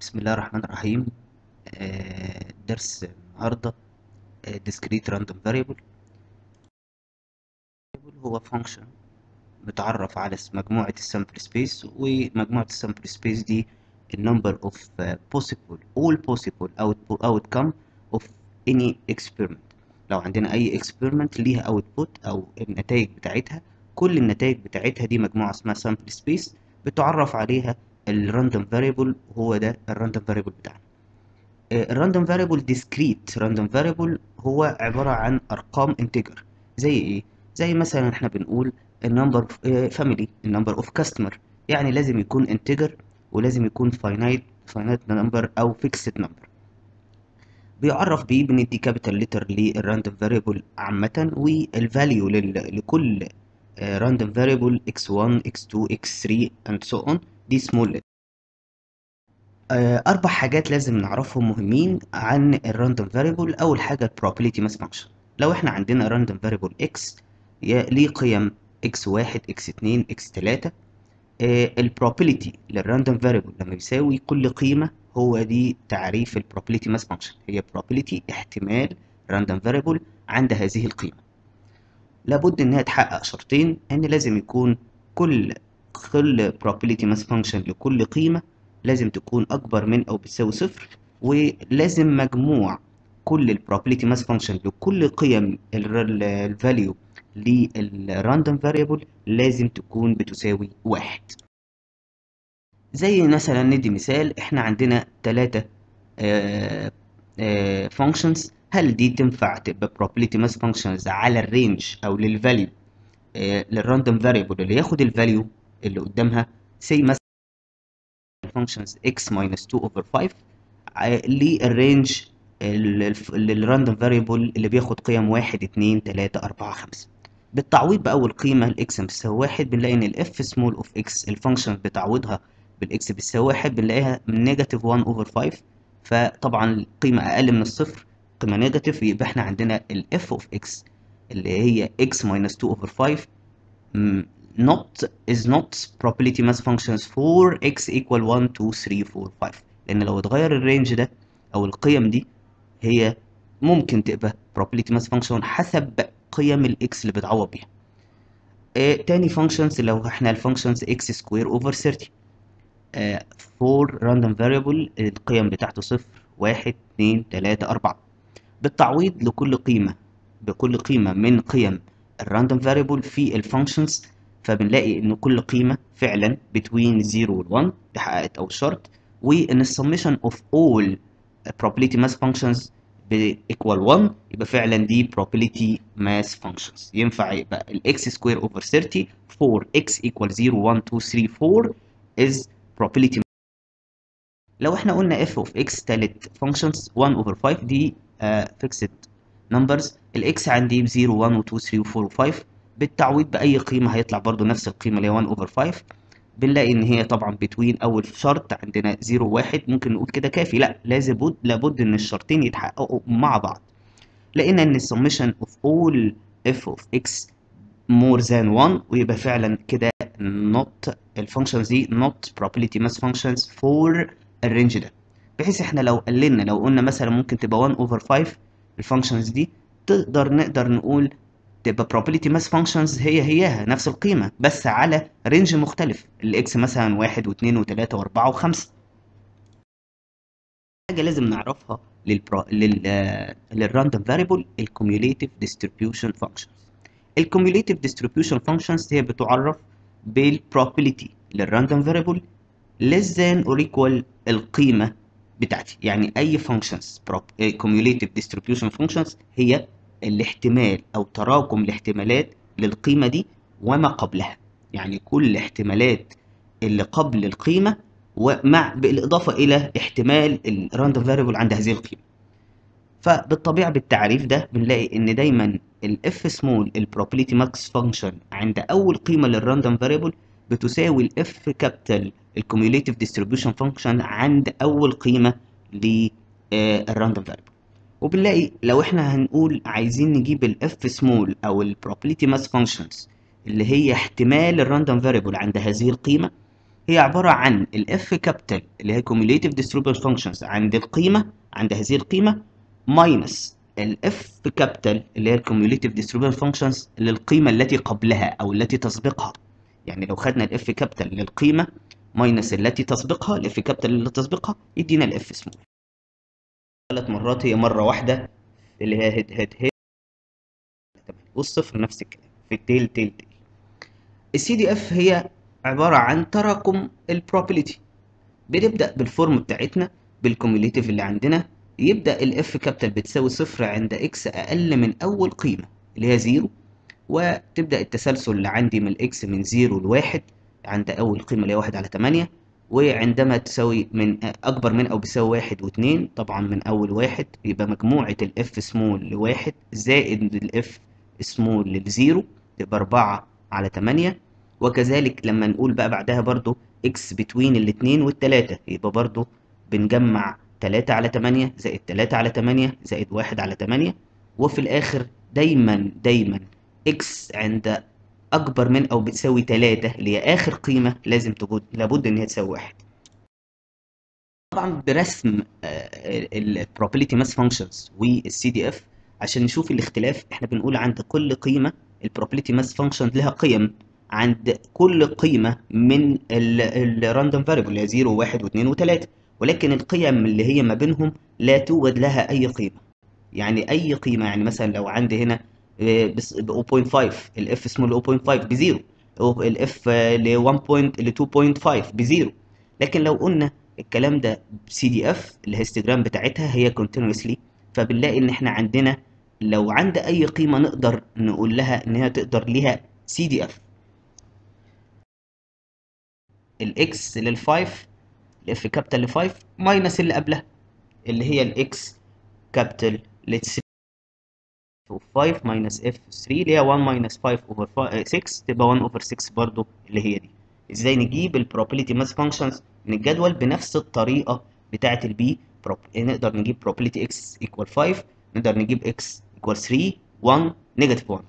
بسم الله الرحمن الرحيم آه، درس النهارده آه، discrete random variable هو function متعرف على س- مجموعة السامبل سبيس ومجموعة السامبل سبيس دي النمبر of آه، possible all possible output outcome of any experiment لو عندنا أي experiment ليها output أو النتائج بتاعتها كل النتائج بتاعتها دي مجموعة اسمها sample space بتعرف عليها الراندوم فاريبل هو ده الراندوم فاريبل بتاعنا الراندوم فاريبل discrete راندوم فاريبل هو عبارة عن أرقام انتجر زي إيه؟ زي مثلا إحنا بنقول النمبر فاميلي النمبر اوف كاستمر يعني لازم يكون انتجر ولازم يكون finite finite نمبر أو fixed نمبر بيعرف بيه بندي كابيتال لتر للراندوم فاريبل عامة والفاليو لكل راندوم فاريبل x1 x2 x3 and so on دي سمول أربع حاجات لازم نعرفهم مهمين عن الراندوم فاريبل أول حاجة البروبابيلتي ماس فانكشن لو احنا عندنا راندوم فاريبل x ليه قيم x1 x2 x3 البروبابيلتي للراندوم فاريبل لما يساوي كل قيمة هو دي تعريف البروبابيلتي ماس فانكشن هي probability احتمال راندوم فاريبل عند هذه القيمة لابد انها تحقق شرطين ان لازم يكون كل كل probability mass function لكل قيمة لازم تكون اكبر من او بتساوي صفر ولازم مجموع كل ال probability mass function لكل قيم الفاليو للراندوم فاريبل لازم تكون بتساوي واحد زي مثلا ندي مثال احنا عندنا ثلاثة functions هل دي تنفع تبقى probability mass functions على الرينج او للفاليو للراندوم فاريبل اللي ياخد الفاليو اللي قدامها سي مثلا functions x minus 2 over 5 للرينج للراندوم فاريبل اللي بياخد قيم 1 2 3 4 5 بالتعويض باول قيمه الاكس بتساوي 1 بنلاقي ان الاف سمول اوف اكس الفانكشن بتعويضها بالاكس بتساوي 1 بنلاقيها من نيجاتيف 1 اوفر 5 فطبعا القيمه اقل من الصفر قيمه نيجاتيف يبقى احنا عندنا الاف اوف اكس اللي هي x minus 2 over 5 not is not probability mass functions for x equal 1 2 3 4 5 لان لو اتغير الرينج ده او القيم دي هي ممكن تبقى probability mass function حسب قيم الاكس اللي بتعوض بيها آه تاني functions لو احنا الفانكشنز x square over 30 آه for random variable القيم بتاعته صفر واحد اتنين تلاتة أربعة بالتعويض لكل قيمة بكل قيمة من قيم الراندوم فاريبل في الفانكشنز فبنلاقي ان كل قيمة فعلا between 0 و 1 حققت او شرط وان السميشن اوف all probability mass functions equal 1 يبقى فعلا دي probability mass functions ينفع يبقى الاكس سكوير اوفر 30 for x equal 0 1 2 3 4 is probability لو احنا قلنا f of x تالت functions 1 over 5 دي uh, fixed numbers الاكس عندي ب 0 1 و 2 3 و 4 و 5 بالتعويض باي قيمه هيطلع برضو نفس القيمه اللي هي 1 over 5 بنلاقي ان هي طبعا بتوين اول شرط عندنا 0 1 ممكن نقول كده كافي لا لازم بد لابد ان الشرطين يتحققوا مع بعض لقينا ان السمشن اوف اول f of x more than 1 ويبقى فعلا كده not الفانكشنز دي not probability mass functions for الرينج ده بحيث احنا لو قللنا لو قلنا مثلا ممكن تبقى 1 over 5 الفانكشنز دي تقدر نقدر نقول تبقى probability mass functions هي هياها نفس القيمة بس على رينج مختلف الاكس مثلا واحد واثنين وثلاثة واربعة وخمسة حاجة لازم نعرفها للبرو... لل للراندوم فاريبل الكوميوليتيف ديستريبيوشن فانكشنز الكوميوليتيف ديستريبيوشن فانكشنز هي بتعرف بالبروبابيلتي للراندوم فاريبل less than or equal القيمة بتاعتي يعني أي functions cumulative distribution functions هي الاحتمال أو تراكم الاحتمالات للقيمة دي وما قبلها يعني كل الاحتمالات اللي قبل القيمة ومع بالإضافة إلى احتمال الراندوم فاريبل عند هذه القيمة فبالطبيعة بالتعريف ده بنلاقي إن دايما الاف سمول البروبابيلتي ماكس فانكشن عند أول قيمة للراندوم فاريبل بتساوي الاف كابيتال الكوميوليتيف ديستريبيوشن فانكشن عند اول قيمه للراندوم فاريبل وبنلاقي لو احنا هنقول عايزين نجيب الاف سمول او البروبابيلتي ماس فانكشنز اللي هي احتمال الراندوم فاريبل عند هذه القيمه هي عبارة عن الاف كابيتال اللي هي cumulative distribution functions عند القيمة عند هذه القيمة ماينس الاف كابيتال اللي هي cumulative distribution functions للقيمة التي قبلها أو التي تسبقها يعني لو خدنا الاف كابيتال للقيمة ماينس التي تسبقها الاف كابيتال اللي تسبقها يدينا الاف سمول ثلاث مرات هي مرة واحدة اللي هي هيد هيد هيد والصفر نفس الكلام في التيل تيل تيل السي دي اف هي عبارة عن تراكم البروبابيلتي بنبدأ بالفورم بتاعتنا بالكوميوليتيف اللي عندنا يبدأ الاف كابيتال بتساوي صفر عند اكس أقل من أول قيمة اللي هي زيرو وتبدأ التسلسل اللي عندي من الاكس من زيرو لواحد عند أول قيمة اللي هي واحد على تمانية وعندما تساوي من أكبر من أو بيساوي واحد واتنين طبعا من أول واحد يبقى مجموعة الاف سمول لواحد زائد الاف سمول للزيرو تبقى أربعة على تمانية وكذلك لما نقول بقى بعدها برضو اكس بتوين الاتنين والتلاتة يبقى برضو بنجمع تلاتة على تمانية زائد تلاتة على تمانية زائد واحد على تمانية وفي الآخر دايما دايما اكس عند أكبر من أو بتساوي تلاتة اللي هي آخر قيمة لازم تكون لابد إن هي تساوي واحد طبعا برسم البروبابيلتي ماس فانكشنز والسي دي اف عشان نشوف الاختلاف احنا بنقول عند كل قيمة البروبابيلتي ماس فانكشن لها قيم عند كل قيمة من الراندوم فاريبل اللي هي 0 و1 و2 و3 ولكن القيم اللي هي ما بينهم لا توجد لها أي قيمة يعني أي قيمة يعني مثلا لو عندي هنا ب 0.5 الاف سمول 0.5 بزيرو الاف ل 1 بوينت ل 2.5 بزيرو لكن لو قلنا الكلام ده سي دي اف الهيستوجرام بتاعتها هي continuously فبنلاقي ان احنا عندنا لو عند اي قيمة نقدر نقول لها ان هي تقدر ليها سي دي اف الاكس للفايف الاف كابيتال لفايف ماينس اللي قبلها اللي هي الاكس كابيتال ل 5 ماينس اف 3 اللي هي 1 ماينس 5 اوفر 6 تبقى 1 اوفر 6 برضو اللي هي دي ازاي نجيب البروبابيلتي ماس فانكشنز من الجدول بنفس الطريقه بتاعه البي نقدر نجيب probability x equal 5 نقدر نجيب x equal 3 1 نيجاتيف 1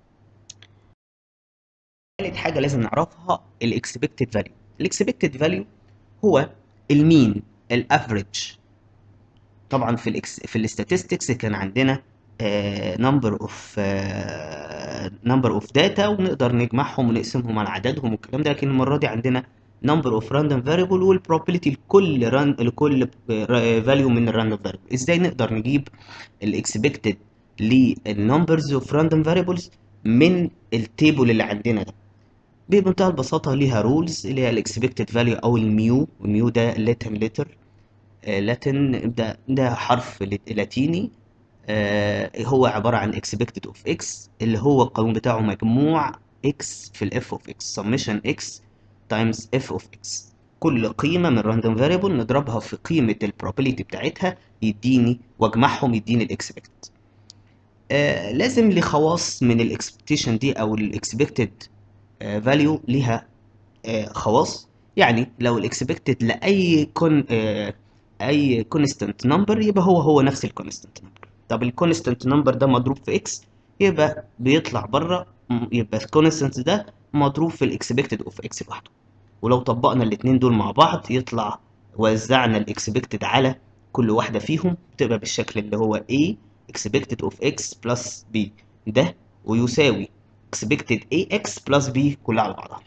ثالث حاجه لازم نعرفها الاكسبكتد فاليو الاكسبكتد فاليو هو المين الافريج طبعا في الاكس في الاستاتستكس كان عندنا نمبر اوف نمبر اوف داتا ونقدر نجمعهم ونقسمهم على عددهم والكلام ده لكن المره دي عندنا نمبر اوف راندوم فاريبل والبروبابيلتي لكل ران لكل فاليو من الراندوم فاريبل ازاي نقدر نجيب الاكسبكتد للنمبرز اوف راندوم فاريبلز من التيبل اللي عندنا ده بمنتهى البساطه ليها رولز اللي هي الاكسبكتد فاليو او الميو الميو ده لاتن لتر لاتن ده ده حرف لاتيني آه هو عباره عن expected of x اللي هو القانون بتاعه مجموع x في الاف of x summation x times f of x كل قيمة من random variable نضربها في قيمة البروبابيلتي بتاعتها يديني واجمعهم يديني الاكسبكتد آه لازم لخواص من الاكسبكتيشن دي او الاكسبكتد فاليو ليها آه خواص يعني لو الاكسبكتد لاي كون آه اي كونستانت نمبر يبقى هو هو نفس الكونستانت نمبر طب الكونستانت نمبر ده مضروب في اكس يبقى بيطلع بره يبقى الكونستانت ده مضروب في الاكسبكتد اوف اكس لوحده ولو طبقنا الاثنين دول مع بعض يطلع وزعنا الاكسبكتد على كل واحده فيهم تبقى بالشكل اللي هو a expected of x plus b ده ويساوي expected ax plus b كلها على بعضها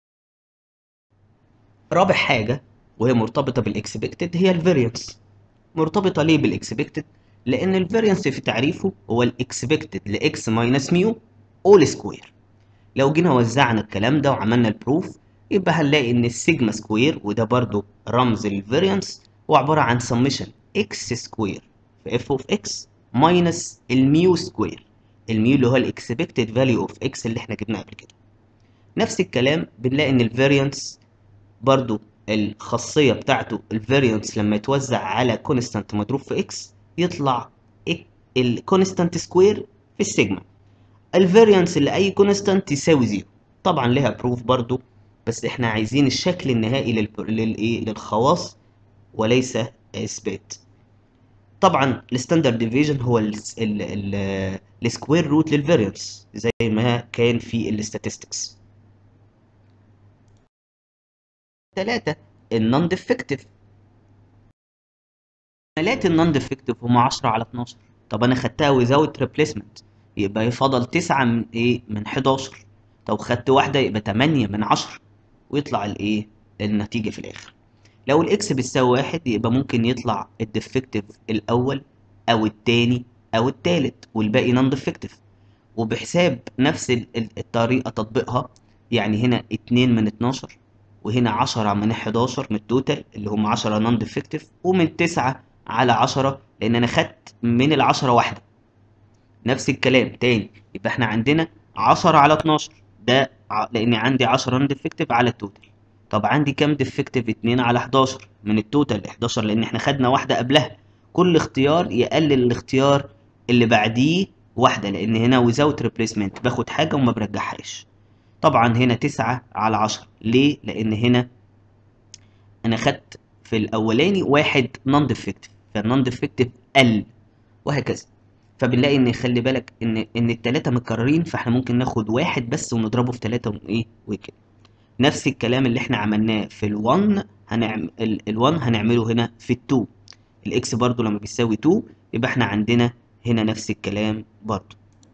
رابع حاجه وهي مرتبطه بالاكسبكتد هي الفاريانس مرتبطه ليه بالاكسبكتد لان الفاريانس في تعريفه هو الاكسبكتد لاكس ماينس ميو اول سكوير لو جينا وزعنا الكلام ده وعملنا البروف يبقى هنلاقي ان السيجما سكوير وده برضو رمز الفاريانس هو عباره عن سميشن اكس سكوير في اف اوف اكس ماينس الميو سكوير الميو اللي هو الاكسبكتد فاليو اوف اكس اللي احنا جبناه قبل كده نفس الكلام بنلاقي ان الفاريانس برضو الخاصيه بتاعته الفاريانس لما يتوزع على كونستانت مضروب في اكس يطلع الكونستانت سكوير في السيجما الفاريانس لاي كونستانت يساوي زيرو طبعا لها بروف برضو بس احنا عايزين الشكل النهائي للايه للخواص وليس اثبات طبعا الستاندرد ديفيجن هو السكوير روت للفاريانس زي ما كان في الاستاتستكس 3 النون ديفكتيف احتمالات النون ديفكتيف هم 10 على 12 طب انا خدتها without replacement يبقى يفضل 9 من ايه من 11 طب خدت واحده يبقى 8 من 10 ويطلع الايه النتيجه في الاخر لو الاكس بتساوي واحد يبقى ممكن يطلع الديفكتيف الاول او التاني او التالت والباقي نون ديفكتيف وبحساب نفس ال- ال- الطريقه تطبيقها يعني هنا 2 من 12 وهنا 10 من 11 من التوتال اللي هم 10 نون ديفكتيف ومن 9 على 10 لان انا خدت من العشرة واحده نفس الكلام تاني يبقى احنا عندنا 10 على 12 ده ع- لان عندي 10 نون ديفكتيف على التوتال طب عندي كام ديفكتيف 2 على 11 من التوتال 11 لان احنا خدنا واحده قبلها كل اختيار يقلل الاختيار اللي بعديه واحده لان هنا without replacement باخد حاجه وما برجعهاش طبعا هنا 9 على 10 ليه لان هنا انا خدت في الاولاني واحد نون ديفكتيف فالنون ديفكتيف قل وهكذا فبنلاقي ان خلي بالك ان ان الثلاثه متكررين فاحنا ممكن ناخد واحد بس ونضربه في ثلاثه وايه وكده نفس الكلام اللي احنا عملناه في ال1 هنعمل ال1 هنعمله هنا في ال2 الاكس برضو لما بيساوي 2 يبقى احنا عندنا هنا نفس الكلام برضو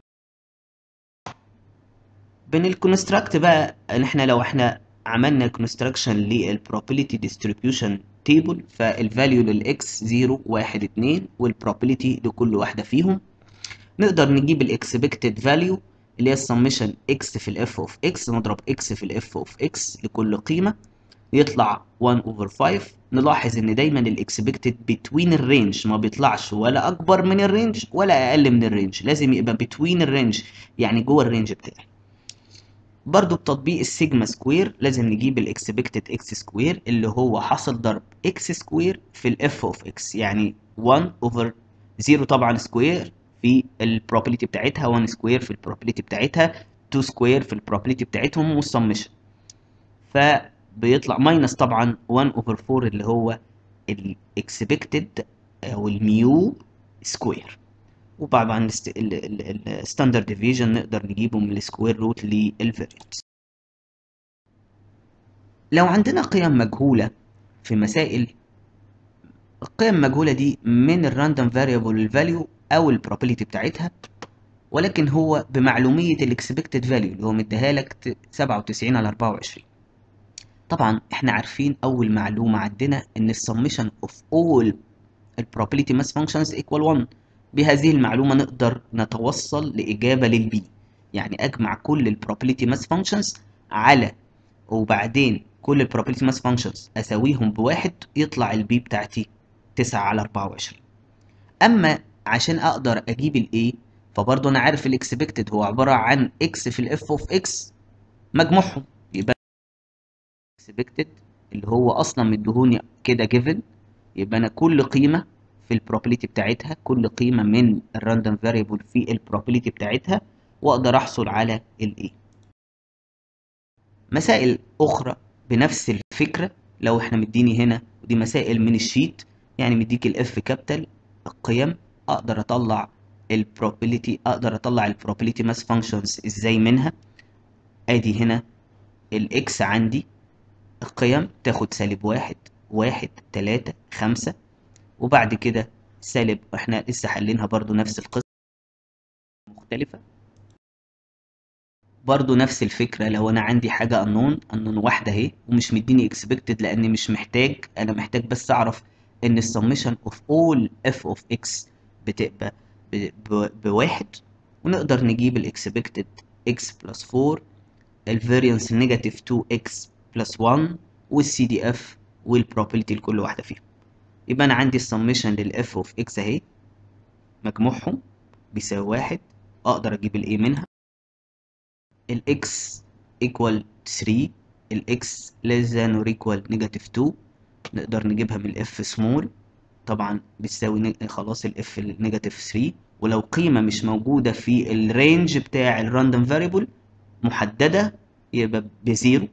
بين الكونستراكت بقى ان احنا لو احنا عملنا كونستراكشن للبروبابيلتي ديستريبيوشن تيبل فالفاليو للاكس 0 1 2 والبروبابيلتي لكل واحده فيهم نقدر نجيب الاكسبكتد فاليو اللي هي السمشن اكس في الاف اوف اكس نضرب اكس في الاف اوف اكس لكل قيمه يطلع 1 اوفر 5 نلاحظ ان دايما الاكسبكتد بتوين الرينج ما بيطلعش ولا اكبر من الرينج ولا اقل من الرينج لازم يبقى بتوين الرينج يعني جوه الرينج بتاعي برضو بتطبيق السيجما سكوير لازم نجيب الاكسبكتد اكس سكوير اللي هو حاصل ضرب اكس سكوير في الاف اوف اكس يعني 1 اوفر 0 طبعا سكوير في البروبابيلتي بتاعتها 1 سكوير في البروبابيلتي بتاعتها 2 سكوير في البروبابيلتي بتاعتهم والسمشن فبيطلع ماينس طبعا 1 اوفر 4 اللي هو الاكسبكتد او الميو سكوير وطبعا الستاندرد ديفيجن نقدر نجيبه من السكوير روت للفاريانس لو عندنا قيم مجهولة في مسائل القيم المجهولة دي من الراندوم فاريبل الفاليو او البروبابيلتي بتاعتها ولكن هو بمعلومية الاكسبكتد فاليو اللي هو مديها لك 97 على 24 طبعا احنا عارفين اول معلومة عندنا ان السمشن اوف اول البروبابيلتي ماس فانكشنز ايكوال 1 بهذه المعلومة نقدر نتوصل لإجابة للبي يعني أجمع كل البروبابيلتي ماس فانكشنز على وبعدين كل البروبابيلتي ماس فانكشنز أساويهم بواحد يطلع البي بتاعتي 9 على 24 أما عشان أقدر أجيب الإيه فبرضه أنا عارف الإكسبكتد هو عبارة عن إكس في الإف أوف إكس مجموعهم يبقى إكسبكتد اللي هو أصلا مديهوني كده جيفن يبقى أنا كل قيمة في البروبابيلتي بتاعتها كل قيمة من الراندوم فاريبل في البروبابيلتي بتاعتها واقدر احصل على الايه مسائل اخرى بنفس الفكرة لو احنا مديني هنا ودي مسائل من الشيت يعني مديك الاف كابيتال القيم اقدر اطلع البروبابيلتي اقدر اطلع البروبابيلتي ماس فانكشنز ازاي منها ادي هنا الاكس عندي القيم تاخد سالب واحد واحد تلاتة خمسة وبعد كده سالب احنا لسه حلينها برضو نفس القصة مختلفة برضو نفس الفكرة لو انا عندي حاجة unknown unknown واحدة اهي ومش مديني expected لاني مش محتاج انا محتاج بس اعرف ان السمشن اوف all f of x بتبقى ب- ب- بواحد ونقدر نجيب الاكسبكتد x plus 4 الفاريانس نيجاتيف 2x plus 1 والسي دي اف والبروبابيلتي لكل واحدة فيهم يبقى انا عندي السمشن للاف اوف اكس اهي مجموعهم بيساوي واحد اقدر اجيب الايه منها الاكس ايكوال 3 الاكس less than or equal نيجاتيف 2 نقدر نجيبها من الاف سمول طبعا بتساوي نج- خلاص الاف نيجاتيف 3 ولو قيمة مش موجودة في الرينج بتاع الراندوم فاريبل محددة يبقى بزيرو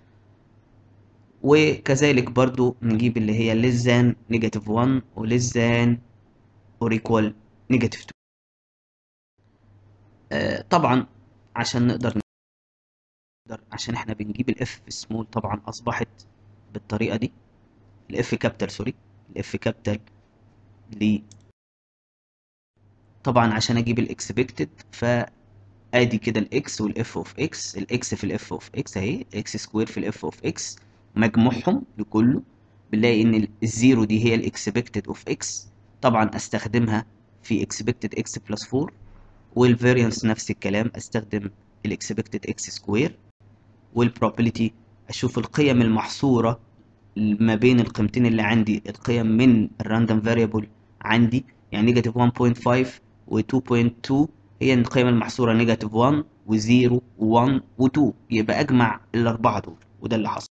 وكذلك برضو نجيب اللي هي less than negative 1 و less than or equal negative 2 آه طبعا عشان نقدر نقدر عشان احنا بنجيب الاف سمول طبعا اصبحت بالطريقه دي الاف كابيتال سوري الاف كابيتال ل طبعا عشان اجيب الاكسبكتد فادي كده الاكس والاف اوف اكس الاكس في الاف اوف اكس اهي اكس سكوير في الاف اوف اكس مجموعهم لكله بنلاقي ان الزيرو دي هي الاكسبكتد اوف اكس طبعا استخدمها في اكسبكتد اكس بلس 4 والفاريانس نفس الكلام استخدم الاكسبكتد اكس سكوير والبروبابيلتي اشوف القيم المحصوره ما بين القيمتين اللي عندي القيم من الراندوم فاريبل عندي يعني نيجاتيف 1.5 و 2.2 هي القيم المحصوره نيجاتيف 1 و0 و1 و2 يبقى اجمع الاربعه دول وده اللي حصل